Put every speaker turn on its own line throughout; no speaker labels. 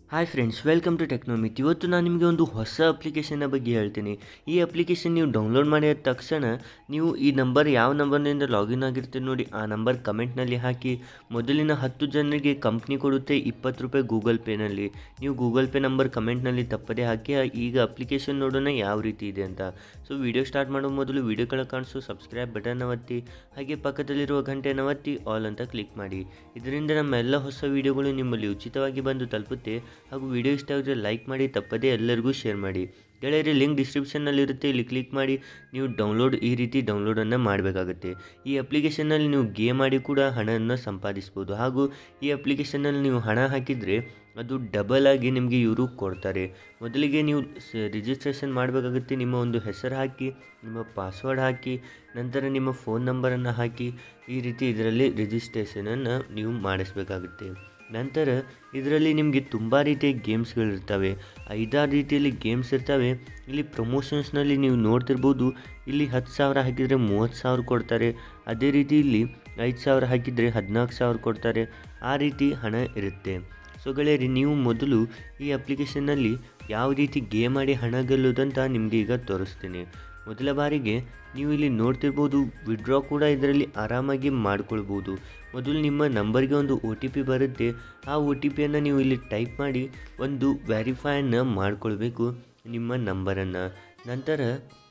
hi friends welcome to Technomith ಇವತ್ತು ನಾನು ನಿಮಗೆ ಒಂದು ಹೊಸ ಅಪ್ಲಿಕೇಶನ್ನ ಬಗ್ಗೆ ಹೇಳ್ತೀನಿ ಈ ಅಪ್ಲಿಕೇಶನ್ ನೀವು ಡೌನ್ಲೋಡ್ ಮಾಡಿದ ತಕ್ಷಣ ನೀವು ಈ ನಂಬರ್ ಯಾವ ನಂಬರ್ನಿಂದ ಲಾಗಿನ್ ಆಗಿರ್ತೀರಿ ನೋಡಿ ಆ ನಂಬರ್ ಕಮೆಂಟ್ನಲ್ಲಿ ಹಾಕಿ ಮೊದಲಿನ ಹತ್ತು ಜನರಿಗೆ ಕಂಪ್ನಿ ಕೊಡುತ್ತೆ ಇಪ್ಪತ್ತು ರೂಪಾಯಿ ಗೂಗಲ್ ಪೇನಲ್ಲಿ ನೀವು ಗೂಗಲ್ ಪೇ ನಂಬರ್ ಕಮೆಂಟ್ನಲ್ಲಿ ತಪ್ಪದೇ ಹಾಕಿ ಈಗ ಅಪ್ಲಿಕೇಶನ್ ನೋಡೋಣ ಯಾವ ರೀತಿ ಇದೆ ಅಂತ ಸೊ ವಿಡಿಯೋ ಸ್ಟಾರ್ಟ್ ಮಾಡೋ ಮೊದಲು ವಿಡಿಯೋ ಕೆಳಗೆ ಕಾಣಿಸೋ ಸಬ್ಸ್ಕ್ರೈಬ್ ಬಟನ್ನ ಒತ್ತಿ ಹಾಗೆ ಪಕ್ಕದಲ್ಲಿರುವ ಗಂಟೆನ ಒತ್ತಿ ಆಲ್ ಅಂತ ಕ್ಲಿಕ್ ಮಾಡಿ ಇದರಿಂದ ನಮ್ಮ ಎಲ್ಲ ಹೊಸ ವಿಡಿಯೋಗಳು ನಿಮ್ಮಲ್ಲಿ ಉಚಿತವಾಗಿ ಬಂದು ತಲುಪುತ್ತೆ ಹಾಗೂ ವಿಡಿಯೋ ಇಷ್ಟ ಆದರೆ ಲೈಕ್ ಮಾಡಿ ತಪ್ಪದೇ ಎಲ್ಲರಿಗೂ ಶೇರ್ ಮಾಡಿ ಗೆಳೆಯರಿ ಲಿಂಕ್ ಡಿಸ್ಕ್ರಿಪ್ಷನ್ನಲ್ಲಿರುತ್ತೆ ಇಲ್ಲಿ ಕ್ಲಿಕ್ ಮಾಡಿ ನೀವು ಡೌನ್ಲೋಡ್ ಈ ರೀತಿ ಡೌನ್ಲೋಡನ್ನು ಮಾಡಬೇಕಾಗುತ್ತೆ ಈ ಅಪ್ಲಿಕೇಶನ್ನಲ್ಲಿ ನೀವು ಗೇಮ್ ಆಡಿ ಕೂಡ ಹಣವನ್ನು ಸಂಪಾದಿಸ್ಬೋದು ಹಾಗೂ ಈ ಅಪ್ಲಿಕೇಶನ್ನಲ್ಲಿ ನೀವು ಹಣ ಹಾಕಿದರೆ ಅದು ಡಬಲ್ ಆಗಿ ನಿಮಗೆ ಇವರು ಕೊಡ್ತಾರೆ ಮೊದಲಿಗೆ ನೀವು ರಿಜಿಸ್ಟ್ರೇಷನ್ ಮಾಡಬೇಕಾಗುತ್ತೆ ನಿಮ್ಮ ಒಂದು ಹೆಸರು ಹಾಕಿ ನಿಮ್ಮ ಪಾಸ್ವರ್ಡ್ ಹಾಕಿ ನಂತರ ನಿಮ್ಮ ಫೋನ್ ನಂಬರನ್ನು ಹಾಕಿ ಈ ರೀತಿ ಇದರಲ್ಲಿ ರಿಜಿಸ್ಟ್ರೇಷನನ್ನು ನೀವು ಮಾಡಿಸ್ಬೇಕಾಗುತ್ತೆ ನಂತರ ಇದರಲ್ಲಿ ನಿಮಗೆ ತುಂಬ ರೀತಿಯ ಗೇಮ್ಸ್ಗಳಿರ್ತವೆ ಐದಾರು ರೀತಿಯಲ್ಲಿ ಗೇಮ್ಸ್ ಇರ್ತವೆ ಇಲ್ಲಿ ಪ್ರಮೋಷನ್ಸ್ನಲ್ಲಿ ನೀವು ನೋಡ್ತಿರ್ಬೋದು ಇಲ್ಲಿ ಹತ್ತು ಸಾವಿರ ಹಾಕಿದರೆ ಮೂವತ್ತು ಸಾವಿರ ಕೊಡ್ತಾರೆ ಅದೇ ರೀತಿ ಇಲ್ಲಿ ಐದು ಸಾವಿರ ಹಾಕಿದರೆ ಹದಿನಾಲ್ಕು ಸಾವಿರ ಕೊಡ್ತಾರೆ ಆ ರೀತಿ ಹಣ ಇರುತ್ತೆ ಸೊ ಗೆಳೆಯರಿ ನೀವು ಮೊದಲು ಈ ಅಪ್ಲಿಕೇಶನ್ನಲ್ಲಿ ಯಾವ ರೀತಿ ಗೇಮ್ ಆಡಿ ಹಣ ಗೆಲ್ಲೋದಂತ ನಿಮಗೆ ಈಗ ತೋರಿಸ್ತೀನಿ ಮೊದಲ ಬಾರಿಗೆ ನೀವು ಇಲ್ಲಿ ನೋಡ್ತಿರ್ಬೋದು ವಿಡ್ರಾ ಕೂಡ ಇದರಲ್ಲಿ ಆರಾಮಾಗಿ ಮಾಡ್ಕೊಳ್ಬೋದು ಮೊದಲು ನಿಮ್ಮ ನಂಬರ್ಗೆ ಒಂದು ಒ ಟಿ ಪಿ ಬರುತ್ತೆ ಆ ಒ ಟಿ ಪಿಯನ್ನು ನೀವು ಇಲ್ಲಿ ಟೈಪ್ ಮಾಡಿ ಒಂದು ವೆರಿಫೈಯನ್ನು ಮಾಡ್ಕೊಳ್ಬೇಕು ನಿಮ್ಮ ನಂಬರನ್ನು ನಂತರ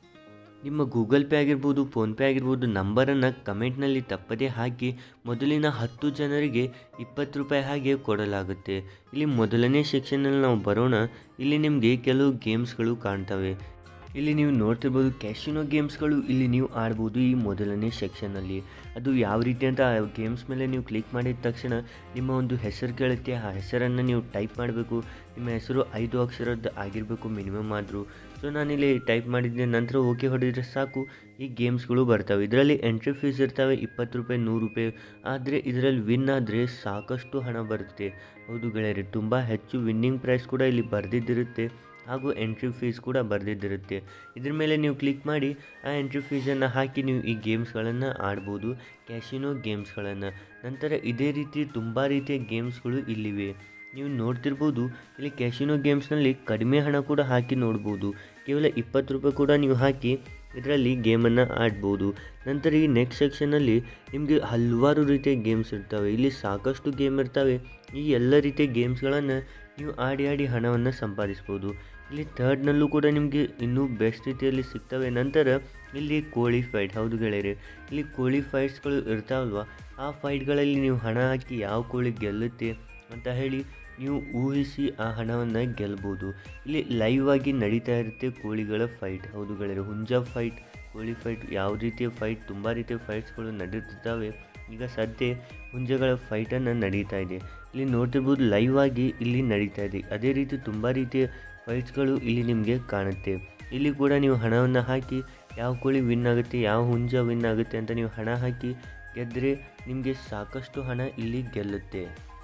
ನಿಮ್ಮ ಗೂಗಲ್ ಪೇ ಆಗಿರ್ಬೋದು ಫೋನ್ಪೇ ಆಗಿರ್ಬೋದು ನಂಬರನ್ನು ಕಮೆಂಟ್ನಲ್ಲಿ ತಪ್ಪದೇ ಹಾಕಿ ಮೊದಲಿನ ಹತ್ತು ಜನರಿಗೆ ಇಪ್ಪತ್ತು ರೂಪಾಯಿ ಹಾಗೆ ಕೊಡಲಾಗುತ್ತೆ ಇಲ್ಲಿ ಮೊದಲನೇ ಸೆಕ್ಷನಲ್ಲಿ ನಾವು ಬರೋಣ ಇಲ್ಲಿ ನಿಮಗೆ ಕೆಲವು ಗೇಮ್ಸ್ಗಳು ಕಾಣ್ತವೆ ಇಲ್ಲಿ ನೀವು ನೋಡ್ತಿರ್ಬೋದು ಕ್ಯಾಶಿನೋ ಗೇಮ್ಸ್ಗಳು ಇಲ್ಲಿ ನೀವು ಆಡ್ಬೋದು ಈ ಮೊದಲನೇ ಸೆಕ್ಷನಲ್ಲಿ ಅದು ಯಾವ ರೀತಿ ಅಂತ ಆ ಗೇಮ್ಸ್ ಮೇಲೆ ನೀವು ಕ್ಲಿಕ್ ಮಾಡಿದ ತಕ್ಷಣ ನಿಮ್ಮ ಒಂದು ಹೆಸರು ಕೇಳುತ್ತೆ ಆ ಹೆಸರನ್ನು ನೀವು ಟೈಪ್ ಮಾಡಬೇಕು ನಿಮ್ಮ ಹೆಸರು ಐದು ಅಕ್ಷರದ್ದು ಆಗಿರಬೇಕು ಮಿನಿಮಮ್ ಆದರೂ ಸೊ ನಾನಿಲ್ಲಿ ಟೈಪ್ ಮಾಡಿದ್ದೆ ನಂತರ ಓಕೆ ಹೊಡೆದ್ರೆ ಸಾಕು ಈ ಗೇಮ್ಸ್ಗಳು ಬರ್ತವೆ ಇದರಲ್ಲಿ ಎಂಟ್ರಿ ಫೀಸ್ ಇರ್ತವೆ ಇಪ್ಪತ್ತು ರೂಪಾಯಿ ನೂರು ರೂಪಾಯಿ ಆದರೆ ಇದರಲ್ಲಿ ವಿನ್ ಆದರೆ ಸಾಕಷ್ಟು ಹಣ ಬರುತ್ತೆ ಹೌದು ಗೆಳೆಯರಿ ತುಂಬ ಹೆಚ್ಚು ವಿನ್ನಿಂಗ್ ಪ್ರೈಸ್ ಕೂಡ ಇಲ್ಲಿ ಬರೆದಿದ್ದಿರುತ್ತೆ ಹಾಗೂ ಎಂಟ್ರಿ ಫೀಸ್ ಕೂಡ ಬರೆದಿದ್ದಿರುತ್ತೆ ಇದ್ರ ಮೇಲೆ ನೀವು ಕ್ಲಿಕ್ ಮಾಡಿ ಆ ಎಂಟ್ರಿ ಫೀಸನ್ನು ಹಾಕಿ ನೀವು ಈ ಗೇಮ್ಸ್ಗಳನ್ನು ಆಡ್ಬೋದು ಕ್ಯಾಶಿನೋ ಗೇಮ್ಸ್ಗಳನ್ನು ನಂತರ ಇದೇ ರೀತಿ ತುಂಬ ರೀತಿಯ ಗೇಮ್ಸ್ಗಳು ಇಲ್ಲಿವೆ ನೀವು ನೋಡ್ತಿರ್ಬೋದು ಇಲ್ಲಿ ಕ್ಯಾಶಿನೋ ಗೇಮ್ಸ್ನಲ್ಲಿ ಕಡಿಮೆ ಹಣ ಕೂಡ ಹಾಕಿ ನೋಡ್ಬೋದು ಕೇವಲ ಇಪ್ಪತ್ತು ರೂಪಾಯಿ ಕೂಡ ನೀವು ಹಾಕಿ ಇದರಲ್ಲಿ ಗೇಮನ್ನು ಆಡ್ಬೋದು ನಂತರ ಈ ನೆಕ್ಸ್ಟ್ ಸೆಕ್ಷನಲ್ಲಿ ನಿಮಗೆ ಹಲವಾರು ರೀತಿಯ ಗೇಮ್ಸ್ ಇರ್ತವೆ ಇಲ್ಲಿ ಸಾಕಷ್ಟು ಗೇಮ್ ಇರ್ತವೆ ಈ ಎಲ್ಲ ರೀತಿಯ ಗೇಮ್ಸ್ಗಳನ್ನು ನೀವು ಆಡಿ ಆಡಿ ಹಣವನ್ನು ಸಂಪಾದಿಸ್ಬೋದು ಇಲ್ಲಿ ಥರ್ಡ್ನಲ್ಲೂ ಕೂಡ ನಿಮಗೆ ಇನ್ನೂ ಬೆಸ್ಟ್ ರೀತಿಯಲ್ಲಿ ಸಿಗ್ತವೆ ನಂತರ ಇಲ್ಲಿ ಕೋಳಿ ಫೈಟ್ ಹೌದು ಗೆಳೆಯರೆ ಇಲ್ಲಿ ಕೋಳಿ ಫೈಟ್ಸ್ಗಳು ಇರ್ತಾವಲ್ವ ಆ ಫೈಟ್ಗಳಲ್ಲಿ ನೀವು ಹಣ ಹಾಕಿ ಯಾವ ಕೋಳಿ ಗೆಲ್ಲುತ್ತೆ ಅಂತ ಹೇಳಿ ನೀವು ಊಹಿಸಿ ಆ ಹಣವನ್ನು ಗೆಲ್ಬೋದು ಇಲ್ಲಿ ಲೈವ್ ಆಗಿ ನಡೀತಾ ಇರುತ್ತೆ ಕೋಳಿಗಳ ಫೈಟ್ ಹೌದು ಗೆಳೆಯರೆ ಹುಂಜ ಫೈಟ್ ಕೋಳಿ ಫೈಟ್ ಯಾವ ರೀತಿಯ ಫೈಟ್ ತುಂಬ ರೀತಿಯ ಫೈಟ್ಸ್ಗಳು ನಡೀತಿದ್ದಾವೆ ಈಗ ಸದ್ಯ ಹುಂಜಗಳ ಫೈಟನ್ನು ನಡೀತಾ ಇದೆ ಇಲ್ಲಿ ನೋಡ್ತಿರ್ಬೋದು ಲೈವ್ ಆಗಿ ಇಲ್ಲಿ ನಡೀತಾ ಇದೆ ಅದೇ ರೀತಿ ತುಂಬ ರೀತಿಯ ಫೈಟ್ಸ್ಗಳು ಇಲ್ಲಿ ನಿಮಗೆ ಕಾಣುತ್ತೆ ಇಲ್ಲಿ ಕೂಡ ನೀವು ಹಣವನ್ನು ಹಾಕಿ ಯಾವ ಕೋಳಿ ವಿನ್ ಆಗುತ್ತೆ ಯಾವ ಹುಂಜ ವಿನ್ ಆಗುತ್ತೆ ಅಂತ ನೀವು ಹಣ ಹಾಕಿ ಗೆದ್ದರೆ ನಿಮಗೆ ಸಾಕಷ್ಟು ಹಣ ಇಲ್ಲಿ ಗೆಲ್ಲುತ್ತೆ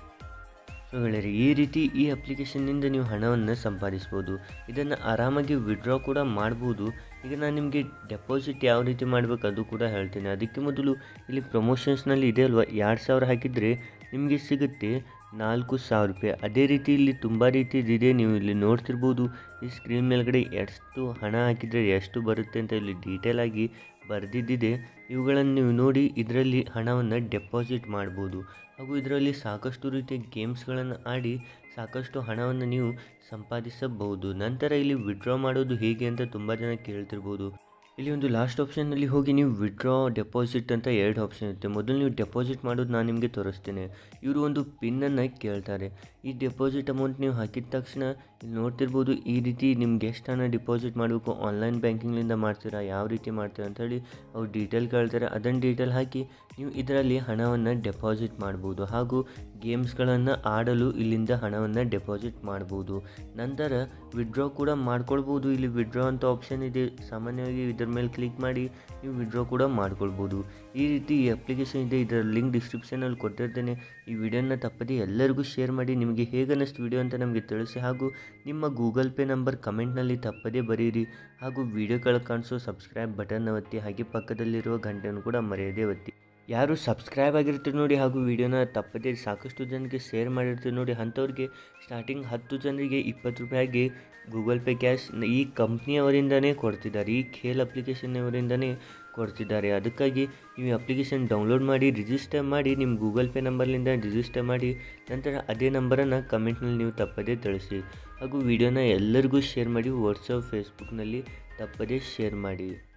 ಸೊ ಗೆಳೆಯರೆ ಈ ರೀತಿ ಈ ಅಪ್ಲಿಕೇಶನ್ನಿಂದ ನೀವು ಹಣವನ್ನು ಸಂಪಾದಿಸ್ಬೋದು ಇದನ್ನು ಆರಾಮಾಗಿ ವಿಡ್ರಾ ಕೂಡ ಮಾಡ್ಬೋದು ಈಗ ನಾನು ನಿಮಗೆ ಡೆಪಾಸಿಟ್ ಯಾವ ರೀತಿ ಮಾಡಬೇಕು ಅದು ಕೂಡ ಹೇಳ್ತೀನಿ ಅದಕ್ಕೆ ಮೊದಲು ಇಲ್ಲಿ ಪ್ರಮೋಷನ್ಸ್ನಲ್ಲಿ ಇದೆ ಅಲ್ವಾ ಎರಡು ಸಾವಿರ ಹಾಕಿದರೆ ನಿಮಗೆ ಸಿಗುತ್ತೆ ನಾಲ್ಕು ಸಾವಿರ ರೂಪಾಯಿ ಅದೇ ರೀತಿ ಇಲ್ಲಿ ತುಂಬ ರೀತಿಯದಿದೆ ನೀವು ಇಲ್ಲಿ ನೋಡ್ತಿರ್ಬೋದು ಈ ಸ್ಕ್ರೀನ್ ಮೇಲ್ಗಡೆ ಎಷ್ಟು ಹಣ ಹಾಕಿದರೆ ಎಷ್ಟು ಬರುತ್ತೆ ಅಂತ ಇಲ್ಲಿ ಡೀಟೇಲ್ ಆಗಿ ಬರೆದಿದ್ದಿದೆ ಇವುಗಳನ್ನು ನೀವು ನೋಡಿ ಇದರಲ್ಲಿ ಹಣವನ್ನು ಡೆಪಾಸಿಟ್ ಮಾಡ್ಬೋದು ಹಾಗೂ ಇದರಲ್ಲಿ ಸಾಕಷ್ಟು ರೀತಿಯ ಗೇಮ್ಸ್ಗಳನ್ನು ಆಡಿ ಸಾಕಷ್ಟು ಹಣವನ್ನು ನೀವು ಸಂಪಾದಿಸಬಹುದು ನಂತರ ಇಲ್ಲಿ ವಿಡ್ರಾ ಮಾಡೋದು ಹೇಗೆ ಅಂತ ತುಂಬ ಜನ ಕೇಳ್ತಿರ್ಬೋದು ಇಲ್ಲಿ ಒಂದು ಲಾಸ್ಟ್ ಆಪ್ಷನ್ನಲ್ಲಿ ಹೋಗಿ ನೀವು ವಿಡ್ರಾ ಡೆಪಾಸಿಟ್ ಅಂತ ಎರಡು ಆಪ್ಷನ್ ಇರುತ್ತೆ ಮೊದಲು ನೀವು ಡೆಪಾಸಿಟ್ ಮಾಡೋದು ನಾನು ನಿಮಗೆ ತೋರಿಸ್ತೇನೆ ಇವರು ಒಂದು ಪಿನ್ನನ್ನು ಕೇಳ್ತಾರೆ ಈ ಡೆಪಾಸಿಟ್ ಅಮೌಂಟ್ ನೀವು ಹಾಕಿದ ತಕ್ಷಣ ಇಲ್ಲಿ ನೋಡ್ತಿರ್ಬೋದು ಈ ರೀತಿ ನಿಮ್ಗೆ ಎಷ್ಟು ಹಣ ಡಿಪಾಸಿಟ್ ಮಾಡಬೇಕು ಆನ್ಲೈನ್ ಬ್ಯಾಂಕಿಂಗ್ಲಿಂದ ಮಾಡ್ತೀರಾ ಯಾವ ರೀತಿ ಮಾಡ್ತೀರಾ ಅಂತೇಳಿ ಅವ್ರು ಡೀಟೇಲ್ ಕೇಳ್ತಾರೆ ಅದನ್ನು ಡೀಟೇಲ್ ಹಾಕಿ ನೀವು ಇದರಲ್ಲಿ ಹಣವನ್ನು ಡೆಪಾಸಿಟ್ ಮಾಡ್ಬೋದು ಹಾಗೂ ಗೇಮ್ಸ್ಗಳನ್ನು ಆಡಲು ಇಲ್ಲಿಂದ ಹಣವನ್ನು ಡೆಪಾಸಿಟ್ ಮಾಡ್ಬೋದು ನಂತರ ವಿಡ್ರಾ ಕೂಡ ಮಾಡ್ಕೊಳ್ಬೋದು ಇಲ್ಲಿ ವಿಡ್ರಾ ಅಂತ ಆಪ್ಷನ್ ಇದೆ ಸಾಮಾನ್ಯವಾಗಿ ಇದರ ಮೇಲೆ ಕ್ಲಿಕ್ ಮಾಡಿ ನೀವು ವಿಡ್ರಾ ಕೂಡ ಮಾಡ್ಕೊಳ್ಬೋದು ಈ ರೀತಿ ಈ ಅಪ್ಲಿಕೇಶನ್ ಇದೆ ಇದರ ಲಿಂಕ್ ಡಿಸ್ಕ್ರಿಪ್ಷನಲ್ಲಿ ಕೊಟ್ಟಿರ್ತೇನೆ ಈ ವಿಡಿಯೋನ ತಪ್ಪದೆ ಎಲ್ಲರಿಗೂ ಶೇರ್ ಮಾಡಿ ನಿಮಗೆ ಹೇಗೆ ಅನ್ನಿಸ್ತು ವಿಡಿಯೋ ಅಂತ ನಮಗೆ ತಿಳಿಸಿ ಹಾಗೂ ನಿಮ್ಮ ಗೂಗಲ್ ಪೇ ನಂಬರ್ ಕಮೆಂಟ್ನಲ್ಲಿ ತಪ್ಪದೇ ಬರೀರಿ ಹಾಗೂ ವಿಡಿಯೋ ಕೆಳಗೆ ಕಾಣಿಸೋ ಸಬ್ಸ್ಕ್ರೈಬ್ ಬಟನ್ ಒತ್ತಿ ಹಾಗೆ ಪಕ್ಕದಲ್ಲಿರುವ ಗಂಟೆಯನ್ನು ಕೂಡ ಮರೆಯದೇ ಒತ್ತಿ ಯಾರು ಸಬ್ಸ್ಕ್ರೈಬ್ ಆಗಿರ್ತೀರಿ ನೋಡಿ ಹಾಗೂ ವಿಡಿಯೋನ ತಪ್ಪದೇ ಸಾಕಷ್ಟು ಜನಕ್ಕೆ ಶೇರ್ ಮಾಡಿರ್ತೀರಿ ನೋಡಿ ಅಂಥವ್ರಿಗೆ ಸ್ಟಾರ್ಟಿಂಗ್ ಹತ್ತು ಜನರಿಗೆ ಇಪ್ಪತ್ತು ರೂಪಾಯಿಗೆ ಗೂಗಲ್ ಪೇ ಕ್ಯಾಶ್ ಈ ಕಂಪ್ನಿಯವರಿಂದನೇ ಕೊಡ್ತಿದ್ದಾರೆ ಈ ಖೇಲ್ ಅಪ್ಲಿಕೇಶನ್ನವರಿಂದನೇ ಕೊಡ್ತಿದ್ದಾರೆ ಅದಕ್ಕಾಗಿ ನೀವು ಅಪ್ಲಿಕೇಶನ್ ಡೌನ್ಲೋಡ್ ಮಾಡಿ ರಿಜಿಸ್ಟರ್ ಮಾಡಿ ನಿಮ್ಮ ಗೂಗಲ್ ಪೇ ನಂಬರ್ಲಿಂದ ರಿಜಿಸ್ಟರ್ ಮಾಡಿ ನಂತರ ಅದೇ ನಂಬರನ್ನು ಕಮೆಂಟ್ನಲ್ಲಿ ನೀವು ತಪ್ಪದೇ ತಿಳಿಸಿ ಹಾಗೂ ವಿಡಿಯೋನ ಎಲ್ಲರಿಗೂ ಶೇರ್ ಮಾಡಿ ವಾಟ್ಸಪ್ ಫೇಸ್ಬುಕ್ನಲ್ಲಿ ತಪ್ಪದೇ ಶೇರ್ ಮಾಡಿ